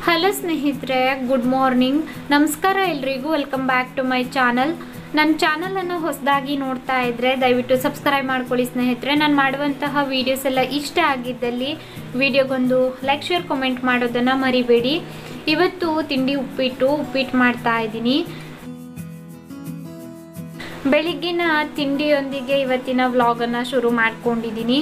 Hello ಸ್ನೇಹಿತರೆ good morning ನಮಸ್ಕಾರ ಎಲ್ರಿಗೂ welcome back to my channel ನನ್ನ ಚಾನಲನ್ನು ಹೊಸದಾಗಿ ನೋಡ್ತಾ ಇದ್ದರೆ ದಯವಿಟ್ಟು ಸಬ್ಸ್ಕ್ರೈಬ್ ಮಾಡ್ಕೊಳ್ಳಿ ಸ್ನೇಹಿತರೆ ನಾನು ಮಾಡುವಂತಹ ವೀಡಿಯೋಸ್ ಎಲ್ಲ ಇಷ್ಟ ಆಗಿದ್ದಲ್ಲಿ ವಿಡಿಯೋಗೊಂದು ಲೈಕ್ ಶೇರ್ ಕಮೆಂಟ್ ಮಾಡೋದನ್ನು ಮರಿಬೇಡಿ ಇವತ್ತು ತಿಂಡಿ ಉಪ್ಪಿಟ್ಟು ಉಪ್ಪಿಟ್ಟು ಮಾಡ್ತಾ ಇದ್ದೀನಿ ಬೆಳಿಗ್ಗಿನ ತಿಂಡಿಯೊಂದಿಗೆ ಇವತ್ತಿನ ವ್ಲಾಗನ್ನು ಶುರು ಮಾಡ್ಕೊಂಡಿದ್ದೀನಿ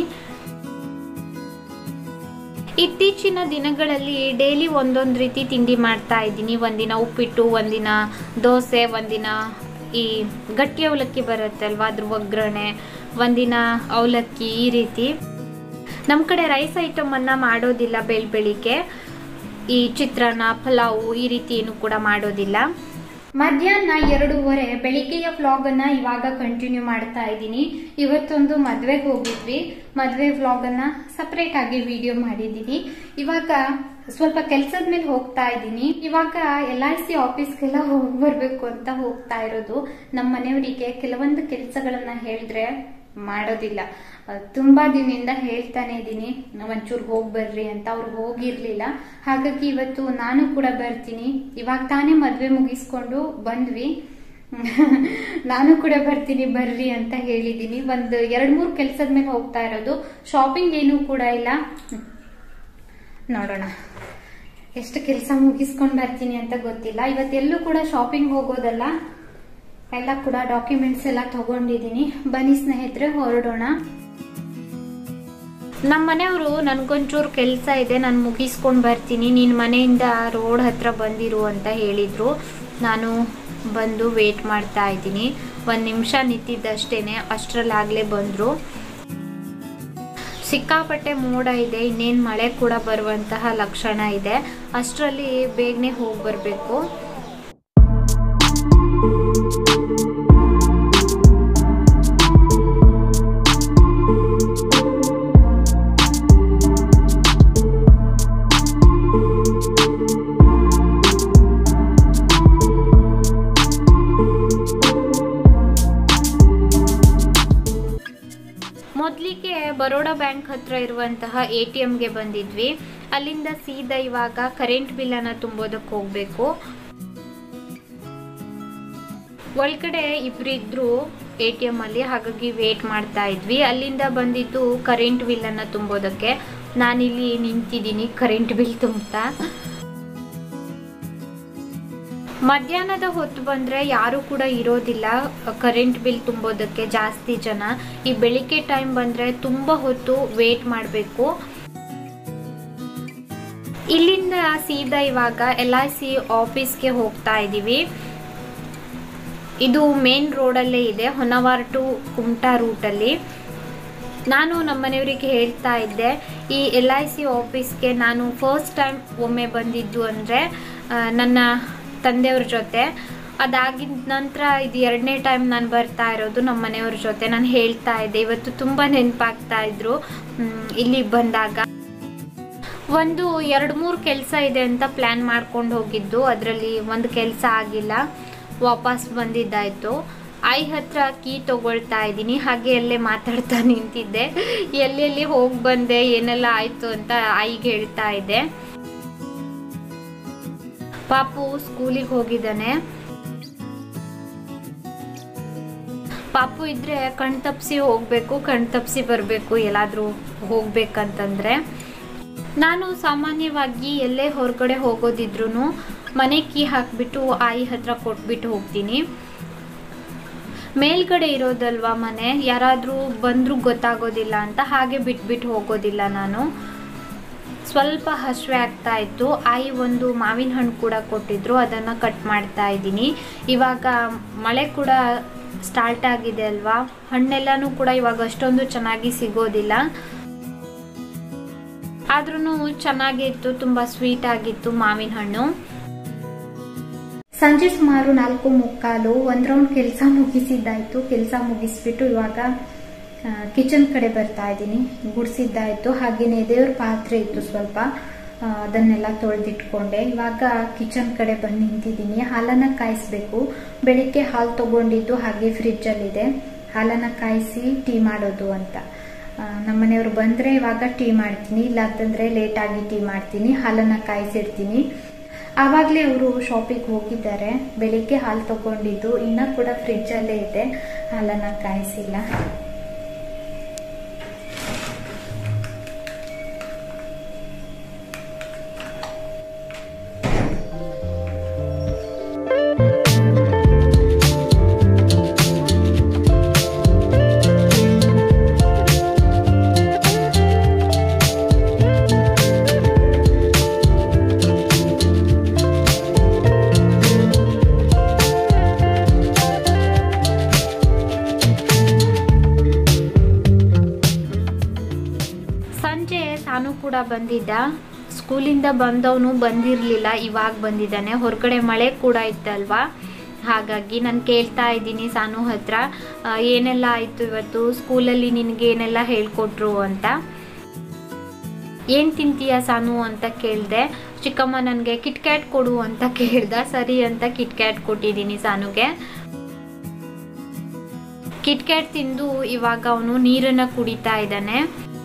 ಇತ್ತೀಚಿನ ದಿನಗಳಲ್ಲಿ ಡೈಲಿ ಒಂದೊಂದು ರೀತಿ ತಿಂಡಿ ಮಾಡ್ತಾ ಇದ್ದೀನಿ ಒಂದಿನ ಉಪ್ಪಿಟ್ಟು ಒಂದಿನ ದೋಸೆ ಒಂದಿನ ಈ ಗಟ್ಟಿ ಅವಲಕ್ಕಿ ಬರುತ್ತೆ ಅಲ್ವಾ ಅದ್ರ ಒಗ್ಗರಣೆ ಒಂದಿನ ಅವಲಕ್ಕಿ ಈ ರೀತಿ ನಮ್ಮ ಕಡೆ ರೈಸ್ ಐಟಮನ್ನು ಮಾಡೋದಿಲ್ಲ ಬೆಳ್ ಬೆಳಿಗ್ಗೆ ಈ ಚಿತ್ರಾನ್ನ ಪಲಾವು ಈ ರೀತಿ ಏನು ಕೂಡ ಮಾಡೋದಿಲ್ಲ ಮಧ್ಯಾಹ್ನ ಎರಡೂವರೆ ಬೆಳಿಗ್ಗೆಯ ವ್ಲಾಗ್ ಅನ್ನ ಇವಾಗ ಕಂಟಿನ್ಯೂ ಮಾಡ್ತಾ ಇದ್ದೀನಿ ಇವತ್ತೊಂದು ಮದ್ವೆಗೆ ಹೋಗಿದ್ವಿ ಮದ್ವೆ ವ್ಲಾಗ್ ಅನ್ನ ಸಪರೇಟ್ ಆಗಿ ವಿಡಿಯೋ ಮಾಡಿದ್ದೀನಿ ಇವಾಗ ಸ್ವಲ್ಪ ಕೆಲ್ಸದ ಮೇಲೆ ಹೋಗ್ತಾ ಇದ್ದೀನಿ ಇವಾಗ ಎಲ್ ಐ ಸಿ ಆಫೀಸ್ಗೆಲ್ಲ ಹೋಗಿ ಬರ್ಬೇಕು ಅಂತ ಹೋಗ್ತಾ ಇರೋದು ನಮ್ಮ ಮನೆಯವರಿಗೆ ಕೆಲವೊಂದು ಕೆಲಸಗಳನ್ನ ಹೇಳಿದ್ರೆ ಮಾಡೋದಿಲ್ಲ ಅಹ್, ತುಂಬಾ ದಿನದಿಂದ ಹೇಳ್ತಾನೆ ಇದ್ದೀನಿ ಒಂಚೂರು ಹೋಗಿ ಬರ್ರಿ ಅಂತ ಅವ್ರು ಹೋಗಿರ್ಲಿಲ್ಲ ಹಾಗಾಗಿ ಇವತ್ತು ನಾನು ಕೂಡ ಬರ್ತೀನಿ ಇವಾಗ ತಾನೇ ಮದ್ವೆ ಮುಗಿಸ್ಕೊಂಡು ಬಂದ್ವಿ ನಾನು ಕೂಡ ಬರ್ತೀನಿ ಬರ್ರಿ ಅಂತ ಹೇಳಿದೀನಿ ಒಂದು ಎರಡ್ ಮೂರ್ ಕೆಲ್ಸದ ಮೇಲೆ ಹೋಗ್ತಾ ಇರೋದು ಶಾಪಿಂಗ್ ಏನೂ ಕೂಡ ಇಲ್ಲ ನೋಡೋಣ ಎಷ್ಟು ಕೆಲಸ ಮುಗಿಸ್ಕೊಂಡು ಬರ್ತೀನಿ ಅಂತ ಗೊತ್ತಿಲ್ಲ ಇವತ್ತೆಲ್ಲೂ ಕೂಡ ಶಾಪಿಂಗ್ ಹೋಗೋದಲ್ಲ ಎಲ್ಲ ಕೂಡ ಡಾಕ್ಯುಮೆಂಟ್ಸ್ ಎಲ್ಲ ತಗೊಂಡಿದ್ದೀನಿ ಬನ್ನಿ ಸ್ನೇಹಿತರೆ ಹೊರಡೋಣ ನಮ್ಮ ಮನೆಯವರು ನನ್ಗೊಂಚೂರು ಕೆಲಸ ಇದೆ ನಾನು ಮುಗಿಸ್ಕೊಂಡು ಬರ್ತೀನಿ ನೀನು ಮನೆಯಿಂದ ರೋಡ್ ಹತ್ರ ಬಂದಿರು ಅಂತ ಹೇಳಿದ್ರು ನಾನು ಬಂದು ವೇಟ್ ಮಾಡ್ತಾ ಇದ್ದೀನಿ ಒಂದು ನಿಮಿಷ ನಿಂತಿದ್ದಷ್ಟೇನೆ ಅಷ್ಟರಲ್ಲಾಗಲೇ ಬಂದರು ಸಿಕ್ಕಾಪಟ್ಟೆ ಮೋಡ ಇದೆ ಇನ್ನೇನು ಮಳೆ ಕೂಡ ಬರುವಂತಹ ಲಕ್ಷಣ ಇದೆ ಅಷ್ಟರಲ್ಲಿ ಬೇಗನೆ ಹೋಗಿ ಬರಬೇಕು ಮೊದಲಿಗೆ ಬರೋಡಾ ಬ್ಯಾಂಕ್ ಹತ್ರ ಇರುವಂತಹ ಎ ಟಿ ಎಮ್ಗೆ ಬಂದಿದ್ವಿ ಅಲ್ಲಿಂದ ಸೀದಾ ಇವಾಗ ಕರೆಂಟ್ ಬಿಲ್ಲನ್ನು ತುಂಬೋದಕ್ಕೆ ಹೋಗಬೇಕು ಒಳಗಡೆ ಇಬ್ರಿದ್ರು ಎ ಟಿ ಎಮ್ ಅಲ್ಲಿ ಹಾಗಾಗಿ ವೇಟ್ ಮಾಡ್ತಾ ಇದ್ವಿ ಅಲ್ಲಿಂದ ಬಂದಿದ್ದು ಕರೆಂಟ್ ಬಿಲ್ಲನ್ನು ತುಂಬೋದಕ್ಕೆ ನಾನಿಲ್ಲಿ ನಿಂತಿದ್ದೀನಿ ಕರೆಂಟ್ ಬಿಲ್ ತುಂಬ್ತಾ ಮಧ್ಯಾಹ್ನದ ಹೊತ್ತು ಬಂದ್ರೆ ಯಾರು ಕೂಡ ಇರೋದಿಲ್ಲ ಕರೆಂಟ್ ಬಿಲ್ ತುಂಬೋದಕ್ಕೆ ಜಾಸ್ತಿ ಜನ ಈ ಬೆಳಿಗ್ಗೆ ಟೈಮ್ ಬಂದ್ರೆ ತುಂಬಾ ಹೊತ್ತು ವೇಟ್ ಮಾಡಬೇಕು ಇಲ್ಲಿಂದ ಸೀದಾ ಇವಾಗ ಎಲ್ ಐ ಸಿ ಆಫೀಸ್ಗೆ ಹೋಗ್ತಾ ಇದ್ದೀವಿ ಇದು ಮೇನ್ ರೋಡಲ್ಲೇ ಇದೆ ಹೊನ್ನವಾರ ಟು ಕುಮಟಾ ರೂಟಲ್ಲಿ ನಾನು ನಮ್ಮ ಮನೆಯವರಿಗೆ ಹೇಳ್ತಾ ಇದ್ದೆ ಈ ಎಲ್ ಐ ಸಿ ಆಫೀಸ್ಗೆ ನಾನು ಫಸ್ಟ್ ಟೈಮ್ ಒಮ್ಮೆ ಬಂದಿದ್ದು ಅಂದರೆ ನನ್ನ ತಂದೆಯವ್ರ ಜೊತೆ ಅದಾಗಿದ ನಂತರ ಇದು ಎರಡನೇ ಟೈಮ್ ನಾನು ಬರ್ತಾ ಇರೋದು ನಮ್ಮ ಮನೆಯವ್ರ ಜೊತೆ ನಾನು ಹೇಳ್ತಾ ಇದ್ದೆ ಇವತ್ತು ತುಂಬ ನೆನಪಾಗ್ತಾ ಇದ್ರು ಮ್, ಇಲ್ಲಿಗೆ ಬಂದಾಗ ಒಂದು ಎರಡು ಮೂರು ಕೆಲಸ ಇದೆ ಅಂತ ಪ್ಲ್ಯಾನ್ ಮಾಡ್ಕೊಂಡು ಹೋಗಿದ್ದು ಅದರಲ್ಲಿ ಒಂದು ಕೆಲಸ ಆಗಿಲ್ಲ ವಾಪಸ್ ಬಂದಿದ್ದಾಯಿತು ಐ ಹತ್ರ ಕೀ ತಗೊಳ್ತಾ ಇದ್ದೀನಿ ಹಾಗೆ ಅಲ್ಲೇ ಮಾತಾಡ್ತಾ ನಿಂತಿದ್ದೆ ಎಲ್ಲೆಲ್ಲಿ ಹೋಗಿ ಬಂದೆ ಏನೆಲ್ಲ ಆಯಿತು ಅಂತ ಐಗೆ ಹೇಳ್ತಾ ಇದ್ದೆ ಪಾಪು ಸ್ಕೂಲಿಗೆ ಹೋಗಿದ್ದಾನೆ ಪಾಪು ಇದ್ರೆ ಕಣ್ ತಪ್ಸಿ ಹೋಗ್ಬೇಕು ಕಣ್ ತಪ್ಸಿ ಬರಬೇಕು ಎಲ್ಲಾದ್ರೂ ಹೋಗ್ಬೇಕಂತಂದ್ರೆ ನಾನು ಸಾಮಾನ್ಯವಾಗಿ ಎಲ್ಲೇ ಹೊರಗಡೆ ಹೋಗೋದಿದ್ರು ಮನೆ ಕೀ ಹಾಕ್ಬಿಟ್ಟು ಆಯಿ ಹತ್ರ ಕೊಟ್ಬಿಟ್ಟು ಹೋಗ್ತೀನಿ ಮೇಲ್ಗಡೆ ಇರೋದಲ್ವಾ ಮನೆ ಯಾರಾದರೂ ಬಂದರೂ ಗೊತ್ತಾಗೋದಿಲ್ಲ ಅಂತ ಹಾಗೆ ಬಿಟ್ಬಿಟ್ಟು ಹೋಗೋದಿಲ್ಲ ನಾನು ಸ್ವಲ್ಪ ಹಸಿವೆ ಆಗ್ತಾ ಇತ್ತು ಆಯಿ ಒಂದು ಮಾವಿನ ಹಣ್ಣು ಕೂಡ ಕೊಟ್ಟಿದ್ರು ಅದನ್ನು ಕಟ್ ಮಾಡ್ತಾ ಇದ್ದೀನಿ ಇವಾಗ ಮಳೆ ಕೂಡ ಸ್ಟಾರ್ಟ್ ಆಗಿದೆ ಅಲ್ವಾ ಹಣ್ಣೆಲ್ಲನೂ ಕೂಡ ಇವಾಗ ಅಷ್ಟೊಂದು ಚೆನ್ನಾಗಿ ಸಿಗೋದಿಲ್ಲ ಆದ್ರೂ ಚೆನ್ನಾಗಿತ್ತು ತುಂಬ ಸ್ವೀಟ್ ಆಗಿತ್ತು ಮಾವಿನ ಹಣ್ಣು ಸಂಜೆ ಸುಮಾರು ನಾಲ್ಕು ಮುಕ್ಕಾಲು ಒಂದ್ ರೌಂಡ್ ಕೆಲಸ ಮುಗಿಸಿದ್ದಾಯ್ತು ಕೆಲಸ ಮುಗಿಸ್ಬಿಟ್ಟು ಇವಾಗ ಕಿಚನ್ ಕಡೆ ಬರ್ತಾ ಇದ್ದೀನಿ ಗುಡಿಸಿದ್ದಾಯ್ತು ಹಾಗೇನೆ ದೇವ್ರ ಪಾತ್ರೆ ಇತ್ತು ಸ್ವಲ್ಪ ಆ, ಅದನ್ನೆಲ್ಲ ತೊಳೆದಿಟ್ಕೊಂಡೆ ಇವಾಗ ಕಿಚನ್ ಕಡೆ ಬಂದು ನಿಂತಿದ್ದೀನಿ ಹಾಲನ್ನ ಕಾಯಿಸ್ಬೇಕು ಬೆಳಿಗ್ಗೆ ಹಾಲು ತಗೊಂಡಿದ್ದು ಹಾಗೆ ಫ್ರಿಜ್ಜಲ್ಲಿದೆ ಹಾಲನ್ನ ಕಾಯಿಸಿ ಟೀ ಮಾಡೋದು ಅಂತ ಆ, ನಮ್ಮನೆಯವ್ರು ಬಂದ್ರೆ ಇವಾಗ ಟೀ ಮಾಡ್ತೀನಿ ಇಲ್ಲ ಅಂತಂದ್ರೆ ಲೇಟ್ ಆಗಿ ಟೀ ಮಾಡ್ತೀನಿ ಹಾಲನ್ನ ಕಾಯಿಸಿಡ್ತೀನಿ ಆವಾಗಲೇ ಅವರು ಶಾಪಿಗೆ ಹೋಗಿದ್ದಾರೆ ಬೆಳಿಗ್ಗೆ ಹಾಲು ತಗೊಂಡಿದ್ದು ಇನ್ನೂ ಕೂಡ ಫ್ರಿಜ್ಜಲ್ಲೇ ಇದೆ ಹಾಲನ್ನು ಕಾಯಿಸಿಲ್ಲ ಸಂಜೆ ತಾನು ಕೂಡ ಬಂದಿದ್ದ ಸ್ಕೂಲಿಂದ ಬಂದವನು ಬಂದಿರಲಿಲ್ಲ ಇವಾಗ ಬಂದಿದ್ದಾನೆ ಹೊರಗಡೆ ಮಳೆ ಕೂಡ ಇತ್ತಲ್ವಾ ಹಾಗಾಗಿ ನಾನು ಕೇಳ್ತಾ ಇದ್ದೀನಿ ಸಾನು ಹತ್ರ ಆ, ಏನೆಲ್ಲ ಆಯಿತು ಇವತ್ತು ಸ್ಕೂಲಲ್ಲಿ ನಿನಗೆ ಏನೆಲ್ಲ ಹೇಳ್ಕೊಟ್ರು ಅಂತ ಏನು ತಿಂತೀಯ ಸಾನು ಅಂತ ಕೇಳಿದೆ ಚಿಕ್ಕಮ್ಮ ನನಗೆ ಕಿಟ್ಕ್ಯಾಟ್ ಕೊಡು ಅಂತ ಕೇಳ್ದ ಸರಿ ಅಂತ ಕಿಟ್ಕ್ಯಾಟ್ ಕೊಟ್ಟಿದ್ದೀನಿ ಸಾನುಗೆ ಕಿಟ್ಕ್ಯಾಟ್ ತಿಂದು ಇವಾಗ ಅವನು ನೀರನ್ನು ಕುಡಿತಾ ಇದ್ದಾನೆ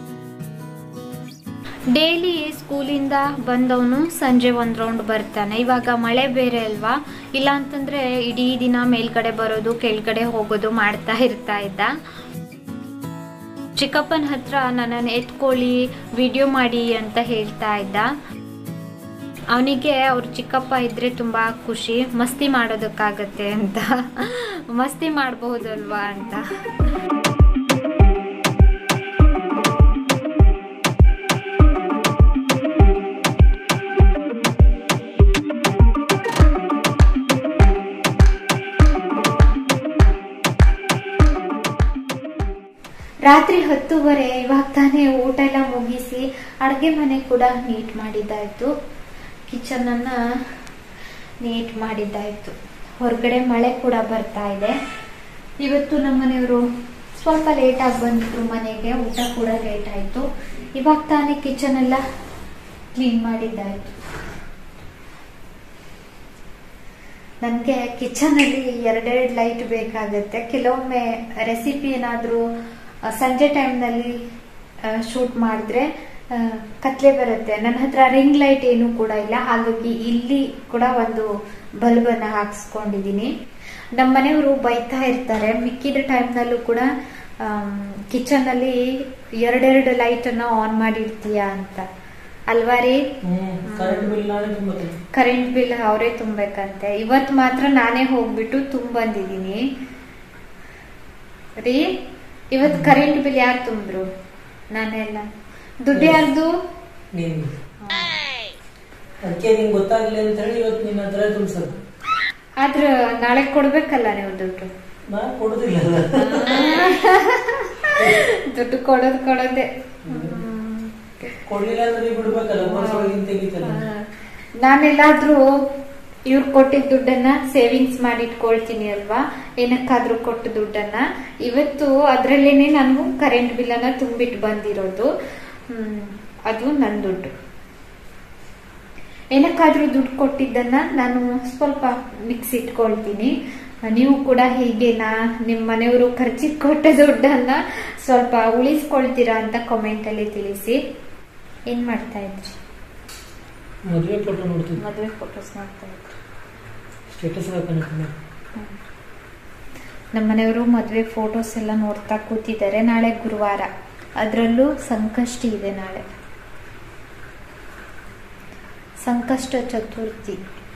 ಡೈಲಿ ಸ್ಕೂಲಿಂದ ಬಂದವನು ಸಂಜೆ ಒಂದು ರೌಂಡ್ ಬರ್ತಾನೆ ಇವಾಗ ಮಳೆ ಬೇರೆ ಅಲ್ವಾ ಇಲ್ಲ ಅಂತಂದ್ರೆ ಇಡೀ ದಿನ ಮೇಲ್ಗಡೆ ಬರೋದು ಕೆಳಗಡೆ ಹೋಗೋದು ಮಾಡ್ತಾ ಇರ್ತಾ ಇದ್ದ ಚಿಕ್ಕಪ್ಪನ ಹತ್ರ ನನ್ನನ್ನು ಎತ್ಕೊಳ್ಳಿ ವಿಡಿಯೋ ಮಾಡಿ ಅಂತ ಹೇಳ್ತಾ ಇದ್ದ ಅವನಿಗೆ ಅವ್ರ ಚಿಕ್ಕಪ್ಪ ಇದ್ರೆ ತುಂಬಾ ಖುಷಿ ಮಸ್ತಿ ಮಾಡೋದಕ್ಕಾಗತ್ತೆ ಅಂತ ಮಸ್ತಿ ಮಾಡಬಹುದಲ್ವಾ ಅಂತ ರಾತ್ರಿ ಹತ್ತುವರೆ ಇವಾಗ ತಾನೇ ಊಟ ಎಲ್ಲ ಮುಗಿಸಿ ಅಡುಗೆ ಮನೆ ಕೂಡ ನೀಟ್ ಮಾಡಿದ್ದಾಯ್ತು ಕಿಚನ್ ಅನ್ನ ನೀಟ್ ಮಾಡಿದ್ದಾಯ್ತು ಹೊರಗಡೆ ಮಳೆ ಕೂಡ ಬರ್ತಾ ಇದೆ ಇವತ್ತು ನಮ್ಮ ಮನೆಯವರು ಸ್ವಲ್ಪ ಲೇಟಾಗಿ ಬಂದಿದ್ರು ಮನೆಗೆ ಊಟ ಕೂಡ ಲೇಟ್ ಆಯ್ತು ಇವಾಗ ತಾನೇ ಕಿಚನ್ ಎಲ್ಲ ಕ್ಲೀನ್ ಮಾಡಿದ್ದಾಯ್ತು ನನಗೆ ಕಿಚನಲ್ಲಿ ಎರಡೆರಡು ಲೈಟ್ ಬೇಕಾಗುತ್ತೆ ಕೆಲವೊಮ್ಮೆ ರೆಸಿಪಿ ಏನಾದರೂ ಸಂಜೆ ಟೈಮ್ನಲ್ಲಿ ಶೂಟ್ ಮಾಡಿದ್ರೆ ಆ, ಕತ್ಲೆ ಬರುತ್ತೆ ನನ್ನ ಹತ್ರ ರಿಂಗ್ ಲೈಟ್ ಏನು ಕೂಡ ಇಲ್ಲ ಹಾಗಾಗಿ ಇಲ್ಲಿ ಕೂಡ ಒಂದು ಬಲ್ಬನ್ನ ಹಾಕ್ಸ್ಕೊಂಡಿದ್ದೀನಿ ನಮ್ಮ ಮನೆಯವರು ಬೈತಾ ಇರ್ತಾರೆ ಮಿಕ್ಕಿದ ಟೈಮ್ನಲ್ಲೂ ಕೂಡ ಕಿಚನ್ ಅಲ್ಲಿ ಎರಡೆರಡು ಲೈಟ್ ಅನ್ನ ಆನ್ ಮಾಡಿರ್ತೀಯ ಅಂತ ಅಲ್ವಾ ರೀ ಕರೆಂಟ್ ಬಿಲ್ ನಾನೇ ತುಂಬುತ್ತೇನೆ ಕರೆಂಟ್ ಬಿಲ್ ಅವರೇ ತುಂಬಬೇಕಂತೆ ಇವತ್ತು ಮಾತ್ರ ನಾನೇ ಹೋಗ್ಬಿಟ್ಟು ತುಂಬ ಬಂದಿದ್ದೀನಿ ರೀ ಇವತ್ತು ಕರೆಂಟ್ ಬಿಲ್ ಯಾರು ತುಂಬ್ರು ನಾನೆಲ್ಲ ದುಡ್ಡು ಯಾರ್ದು ನೀನು ಅದಕ್ಕೆ ನಿಂಗೆ ಗೊತ್ತಾಗ್ಲಿ ಅಂತ ಹೇಳಿ ಇವತ್ತು ನಿನ್ನ ಹತ್ರ ತುಂಬಿಸೋದು ಆದ್ರ ನಾಳೆ ಕೊಡ್ಬೇಕಲ್ಲ ನೀವು ದುಡ್ಡು ನಾ ಕೊಡುದಿಲ್ಲ ದುಡ್ಡು ಕೊಡೋದು ಕೊಡೋದೆ ಕೊಡ್ಲಿಲ್ಲ ಅಂದ್ರೆ ನೀವು ಬಿಡ್ಬೇಕಲ್ಲ ವರ್ಷೊಳಗಿನ ತೆಗಿತಲ್ಲ ನಾನೆಲ್ಲಾದ್ರೂ ಇವ್ರು ಕೊಟ್ಟಿದ್ದ ದುಡ್ಡನ್ನ ಸೇವಿಂಗ್ಸ್ ಮಾಡಿ ಇಟ್ಕೊಳ್ತೀನಿ ಅಲ್ವಾ ಏನಕ್ಕಾದ್ರೂ ಕೊಟ್ಟ ದುಡ್ಡನ್ನ ಇವತ್ತು ಅದ್ರಲ್ಲೇನೆ ನಾನು ಕರೆಂಟ್ ಬಿಲ್ ಅನ್ನ ತುಂಬಿಟ್ಟು ಬಂದಿರೋದು ಹ್ಮ್, ಅದು ನನ್ನ ದುಡ್ಡು ಏನಕ್ಕಾದ್ರೂ ದುಡ್ಡು ಕೊಟ್ಟಿದ್ದನ್ನ ನಾನು ಸ್ವಲ್ಪ ಮಿಕ್ಸ್ ಇಟ್ಕೊಳ್ತೀನಿ ನೀವು ಕೂಡ ಹೀಗೇನಾ ನಿಮ್ಮ ಮನೆಯವರು ಖರ್ಚಿಗೆ ಕೊಟ್ಟ ದುಡ್ಡನ್ನ ಸ್ವಲ್ಪ ಉಳಿಸ್ಕೊಳ್ತೀರಾ ಅಂತ ಕಾಮೆಂಟ್ ಅಲ್ಲಿ ತಿಳಿಸಿ ಏನ್ ಮಾಡ್ತಾ ಇದ್ರಿ ಮದುವೆ ಫೋಟೋ ನೋಡ್ತೀನಿ ಮದುವೆ ಫೋಟೋಸ್ ನೋಡ್ತಾ ಇದ್ರಿ ಸ್ಟೇಟಸ್ ಹಾಕೋಣ ನಮ್ಮ ಮನೆಯವರು ಮದುವೆ ಫೋಟೋಸ್ ಎಲ್ಲ ನೋಡ್ತಾ ಕೂತಿದ್ದಾರೆ ನಾಳೆ ಗುರುವಾರ ಅದರಲ್ಲೂ ಸಂಕಷ್ಟಿ ಇದೆ ನಾಳೆ ಸಂಕಷ್ಟ ಚತುರ್ಥಿ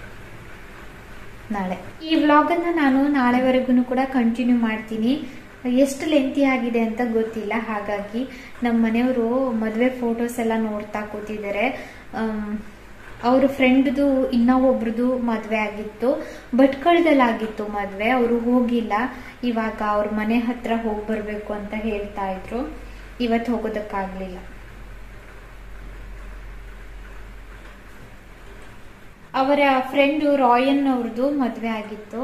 ನಾಳೆ ಈ ವ್ಲಾಗನ್ನು ನಾನು ನಾಳೆವರೆಗೂ ಕೂಡ ಕಂಟಿನ್ಯೂ ಮಾಡ್ತೀನಿ ಎಷ್ಟು ಲೆಂತಿ ಆಗಿದೆ ಅಂತ ಗೊತ್ತಿಲ್ಲ ಹಾಗಾಗಿ ನಮ್ಮ ಮನೆಯವರು ಮದುವೆ ಫೋಟೋಸ್ ಎಲ್ಲ ನೋಡ್ತಾ ಕೂತಿದ್ದಾರೆ ಅವ್ರ ಫ್ರೆಂಡ್ದು ಇನ್ನೂ ಒಬ್ರದ್ದು ಮದುವೆ ಆಗಿತ್ತು ಭಟ್ಕಳದಲ್ಲಾಗಿತ್ತು ಮದುವೆ ಅವರು ಹೋಗಿಲ್ಲ ಇವಾಗ ಅವ್ರ ಮನೆ ಹತ್ರ ಹೋಗಿ ಬರಬೇಕು ಅಂತ ಹೇಳ್ತಾ ಇದ್ರು ಇವತ್ತು ಹೋಗೋದಕ್ಕಾಗಲಿಲ್ಲ ಅವರ ಫ್ರೆಂಡು ರಾಯನ್ ಅವ್ರದ್ದು ಮದುವೆ ಆಗಿತ್ತು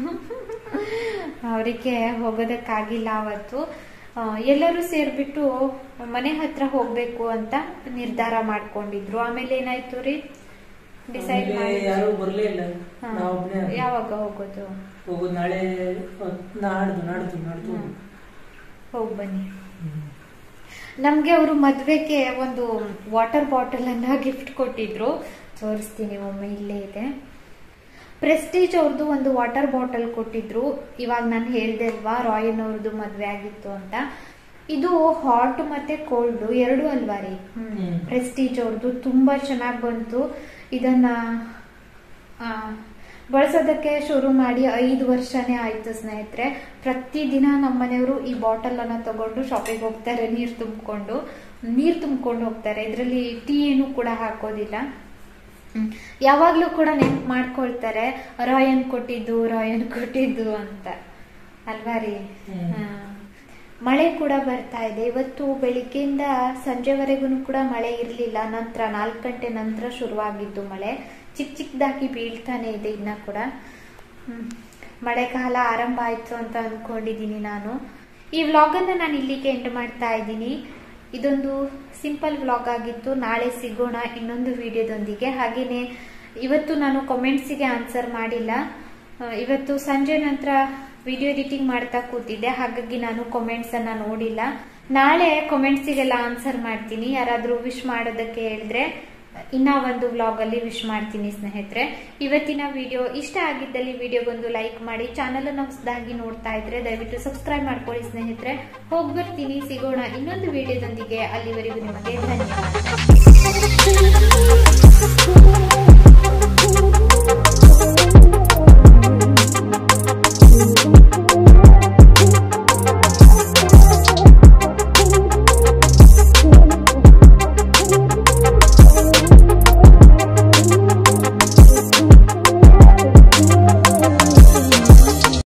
ಅವರಿಗೆ ಹೋಗೋದಕ್ಕಾಗಿಲ್ಲ ಅವತ್ತು ಆ, ಎಲ್ಲರೂ ಸೇರ್ಬಿಟ್ಟು ಮನೆ ಹತ್ರ ಹೋಗ್ಬೇಕು ಅಂತ ನಿರ್ಧಾರ ಮಾಡ್ಕೊಂಡಿದ್ರು ಆಮೇಲೆ ಏನಾಯ್ತು ರೀ ಡಿಸೈಡ್ ಮಾಡಿ ಯಾರು ಬರ್ಲೇ ಇಲ್ಲ ಹಾ. ನಾ ಒಬ್ನೇ ಆದೆ. ಯಾವಾಗ ಹೋಗೋದು ಹೋಗೋದು ನಾಳೆ ನಾಡ್ದು ನಾಡ್ದು ನಾಡ್ದು ಹೋಗಿ ಬನ್ನಿ ನಮ್ಗೆ ಅವರು ಮದ್ವೆಗೆ ಒಂದು ವಾಟರ್ ಬಾಟಲ್ ಅನ್ನ ಗಿಫ್ಟ್ ಕೊಟ್ಟಿದ್ರು ತೋರಿಸ್ತೀನಿ ಒಮ್ಮೆ ಇಲ್ಲೇ ಇದೆ ಪ್ರೆಸ್ಟೀಜ್ ಅವ್ರದ್ದು ಒಂದು ವಾಟರ್ ಬಾಟಲ್ ಕೊಟ್ಟಿದ್ರು ಇವಾಗ ನಾನು ಹೇಳ್ದೆ ಅಲ್ವಾ ರಾಯನ್ ಅವ್ರದ್ದು ಮದ್ವೆ ಆಗಿತ್ತು ಅಂತ ಇದು ಹಾಟ್ ಮತ್ತೆ ಕೋಲ್ಡ್ ಎರಡು ಅಲ್ವಾ ರೀ ಹ್ಮ್. ಪ್ರೆಸ್ಟೀಜ್ ಅವ್ರದ್ದು ತುಂಬಾ ಚೆನ್ನಾಗಿ ಬಂತು ಇದನ್ನ ಆ, ಬಳಸೋದಕ್ಕೆ ಶುರು ಮಾಡಿ ಐದು ವರ್ಷನೇ ಆಯ್ತು ಸ್ನೇಹಿತರೆ ಪ್ರತಿದಿನ ನಮ್ಮ ಮನೆಯವರು ಈ ಬಾಟಲ್ ಅನ್ನ ತಗೊಂಡು ಶಾಪಿಗೆ ಹೋಗ್ತಾರೆ ನೀರು ತುಂಬಿಕೊಂಡು ನೀರು ತುಂಬಿಕೊಂಡು ಹೋಗ್ತಾರೆ ಇದರಲ್ಲಿ ಟೀ ಏನು ಕೂಡ ಹಾಕೋದಿಲ್ಲ ಹ್ಮ್. ಯಾವಾಗ್ಲೂ ಕೂಡ ನೆನ್ಪು ಮಾಡ್ಕೊಳ್ತಾರೆ ರಾಯನ್ ಕೊಟ್ಟಿದ್ದು ರಾಯನ್ ಕೊಟ್ಟಿದ್ದು ಅಂತ ಅಲ್ವಾ ರೀ ಹ್ಮ್. ಹಾ. ಮಳೆ ಕೂಡ ಬರ್ತಾ ಇದೆ ಇವತ್ತು ಬೆಳಿಗ್ಗೆಯಿಂದ ಸಂಜೆವರೆಗೂ ಕೂಡ ಮಳೆ ಇರಲಿಲ್ಲ ನಂತರ ನಾಲ್ಕು ಗಂಟೆ ನಂತರ ಶುರುವಾಗಿದ್ದು ಮಳೆ ಚಿಕ್ಕ ಚಿಕ್ಕದಾಗಿ ಬೀಳ್ತಾನೆ ಇದೆ ಇನ್ನ ಕೂಡ ಹ್ಮ್. ಮಳೆಗಾಲ ಆರಂಭ ಆಯ್ತು ಅಂತ ಅನ್ಕೊಂಡಿದ್ದೀನಿ ನಾನು ಈ ವ್ಲಾಗನ್ನು ನಾನು ಇಲ್ಲಿಗೆ ಎಂಡ್ ಮಾಡ್ತಾ ಇದ್ದೀನಿ ಇದೊಂದು ಸಿಂಪಲ್ ವ್ಲಾಗ್ ಆಗಿತ್ತು ನಾಳೆ ಸಿಗೋಣ ಇನ್ನೊಂದು ವಿಡಿಯೋದೊಂದಿಗೆ ಹಾಗೆಯೇ ಇವತ್ತು ನಾನು ಕಾಮೆಂಟ್ಸಿಗೆ ಆನ್ಸರ್ ಮಾಡಿಲ್ಲ ಆ, ಇವತ್ತು ಸಂಜೆ ನಂತರ ವಿಡಿಯೋ ಎಡಿಟಿಂಗ್ ಮಾಡ್ತಾ ಕೂತಿದ್ದೆ ಹಾಗಾಗಿ ನಾನು ಕಾಮೆಂಟ್ಸ್ ಅನ್ನ ನೋಡಿಲ್ಲ ನಾಳೆ ಕಾಮೆಂಟ್ಸಿಗೆಲ್ಲ ಆನ್ಸರ್ ಮಾಡ್ತೀನಿ ಯಾರಾದ್ರೂ ವಿಶ್ ಮಾಡೋದಕ್ಕೆ ಹೇಳಿದ್ರೆ ಇನ್ನ ಒಂದು ವ್ಲಾಗ್ ಅಲ್ಲಿ ವಿಶ್ ಮಾಡ್ತೀನಿ ಸ್ನೇಹಿತರೆ ಇವತ್ತಿನ ವಿಡಿಯೋ ಇಷ್ಟ ಆಗಿದ್ದಲ್ಲಿ ವಿಡಿಯೋಗೊಂದು ಲೈಕ್ ಮಾಡಿ ಚಾನಲ್ ಅನ್ನು ಹೊಸದಾಗಿ ನೋಡ್ತಾ ಇದ್ರೆ ದಯವಿಟ್ಟು ಸಬ್ಸ್ಕ್ರೈಬ್ ಮಾಡ್ಕೊಳ್ಳಿ ಸ್ನೇಹಿತರೆ ಹೋಗಿ ಬರ್ತೀನಿ ಸಿಗೋಣ ಇನ್ನೊಂದು ವಿಡಿಯೋದೊಂದಿಗೆ ಅಲ್ಲಿವರೆಗೂ ನಿಮಗೆ ಧನ್ಯವಾದ